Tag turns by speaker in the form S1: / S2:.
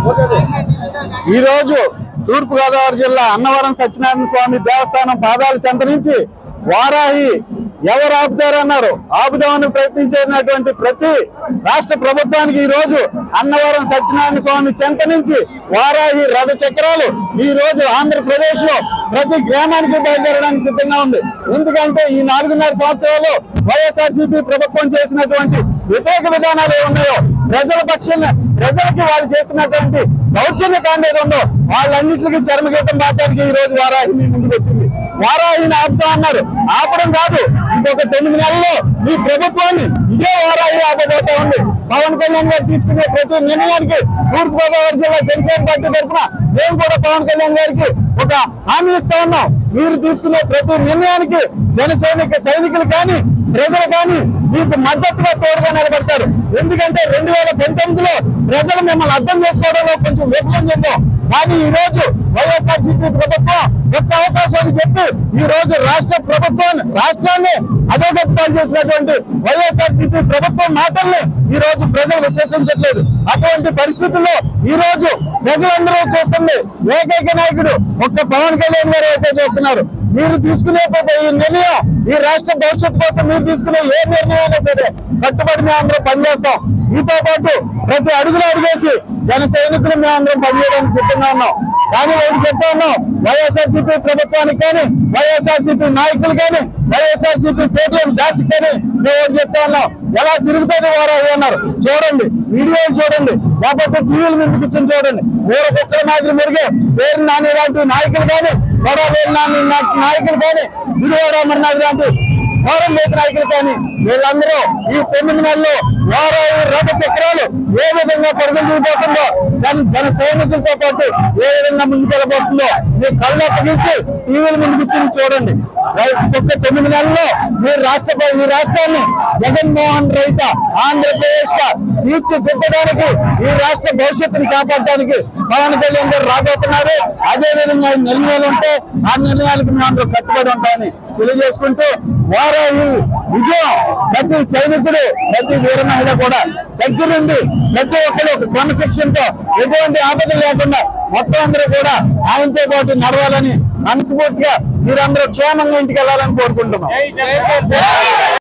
S1: ఈ రోజు తూర్పు గోదావరి జిల్లా అన్నవరం సత్యనారాయణ స్వామి దేవస్థానం పాదాల చెంత నుంచి వారాహి ఎవరు ఆపుతారన్నారు ఆపుదామని ప్రయత్నించేటువంటి ప్రతి రాష్ట్ర ప్రభుత్వానికి ఈ రోజు అన్నవరం సత్యనారాయణ స్వామి చెంత నుంచి వారాహి రథ చక్రాలు ఈ రోజు ఆంధ్రప్రదేశ్ లో ప్రతి గ్రామానికి బయలుదేరడానికి సిద్ధంగా ఉంది ఎందుకంటే ఈ నాలుగున్నర సంవత్సరాలు వైఎస్ఆర్సీపీ ప్రభుత్వం చేసినటువంటి వ్యతిరేక విధానాలు ఏ ఉన్నాయో ప్రజల పక్షాన ప్రజలకి వాళ్ళు చేస్తున్నటువంటి దౌర్జన్య కాండ ఏది ఉందో వాళ్ళన్నింటికి చర్మగీతం పాడటానికి ఈ రోజు వారాహి మీ ముందుకు వచ్చింది వారాహిని ఆపుతా అన్నారు ఆపడం కాదు ఇంకొక తొమ్మిది నెలల్లో మీ ప్రభుత్వాన్ని ఇదే వారాహి ఆపబోతా ఉంది పవన్ కళ్యాణ్ గారు తీసుకునే ప్రతి నిర్ణయానికి తూర్పు గోదావరి జిల్లా జనసేన పార్టీ తరఫున మేము కూడా పవన్ కళ్యాణ్ గారికి ఒక హామీ ఇస్తా ఉన్నాం మీరు తీసుకునే ప్రతి నిర్ణయానికి జన సైనిక సైనికులు కానీ ప్రజలు కానీ మీకు మద్దతుగా తోడుగా నిలబడతారు ఎందుకంటే రెండు వేల పంతొమ్మిదిలో ప్రజలు మిమ్మల్ని అర్థం చేసుకోవడంలో కొంచెం విఫలం చెందాం కానీ ఈ రోజు వైఎస్ఆర్ సిపి ప్రభుత్వం ఒక్క అవకాశం అని చెప్పి ఈ రోజు రాష్ట్ర ప్రభుత్వాన్ని రాష్ట్రాన్ని అధోగతి పాలు చేసినటువంటి వైఎస్ఆర్ సిపి ప్రభుత్వం మాటల్ని ఈ రోజు ప్రజలు విశ్వసించట్లేదు అటువంటి పరిస్థితుల్లో ఈ రోజు ప్రజలందరూ చూస్తుంది ఏకైక నాయకుడు ఒక్క పవన్ కళ్యాణ్ గారు అయితే చూస్తున్నారు మీరు తీసుకునే ఈ నిర్ణయం ఈ రాష్ట్ర భవిష్యత్తు కోసం మీరు తీసుకునే ఏ నిర్ణయం అయినా సరే కట్టుబడి మేము అందరం పనిచేస్తాం మీతో పాటు ప్రతి అడుగులో అడిగేసి జన సైనికులు మేము అందరం పనిచేయడానికి సిద్ధంగా ఉన్నాం కానీ ఒకటి చెప్తా ఉన్నాం వైఎస్ఆర్సీపీ ప్రభుత్వానికి కానీ వైఎస్ఆర్సీపీ నాయకులు కానీ వైఎస్ఆర్సీపీ పేటీఎం బ్యాచ్ కానీ మేము ఒకటి చెప్తా ఉన్నాం ఎలా తిరుగుతుంది వారు అన్నారు చూడండి వీడియోలు చూడండి లేకపోతే టీవీల మీద కూర్చొని చూడండి ఊర కుక్కల మాదిరి మురిగే పేరు నాని లాంటి నాయకులు కానీ గొడవ పేరు నాని నా- నాయకులు కానీ విడివాడ అమర్నాథ్ లాంటి గౌరవ నేత నాయకులు కానీ వీళ్ళందరూ ఈ తొమ్మిది నెలల్లో వారు రథ చక్రాలు ఏ విధంగా పరుగులు చూపోతుందో జన జన సైనికులతో పాటు ఏ విధంగా ముందుకెళ్ళబోతుందో మీ కళ్ళు అప్పగించి టీవీల ముందు కూర్చొని చూడండి రై- ఒక్క తొమ్మిది నెలల్లో మీ రాష్ట్ర ఈ రాష్ట్రాన్ని జగన్మోహన్ రైత ఆంధ్రప్రదేశ్ గా తీర్చిదిద్దడానికి ఈ రాష్ట్ర భవిష్యత్తుని కాపాడడానికి పవన్ కళ్యాణ్ గారు రాబోతున్నారు అదే విధంగా ఈ నిర్ణయాలు ఉంటే ఆ నిర్ణయాలకు మేము అందరూ కట్టుబడి ఉంటామని తెలియజేసుకుంటూ వారు ఈ విజయం ప్రతి సైనికుడు ప్రతి వీర మహిళ కూడా దగ్గరుండి ప్రతి ఒక్కరు ఒక క్రమశిక్షణతో ఎటువంటి ఆపదలు లేకుండా మొత్తం అందరూ కూడా ఆయనతో పాటు నడవాలని మనస్ఫూర్తిగా మీరందరూ క్షేమంగా ఇంటికి వెళ్ళాలని కోరుకుంటున్నాం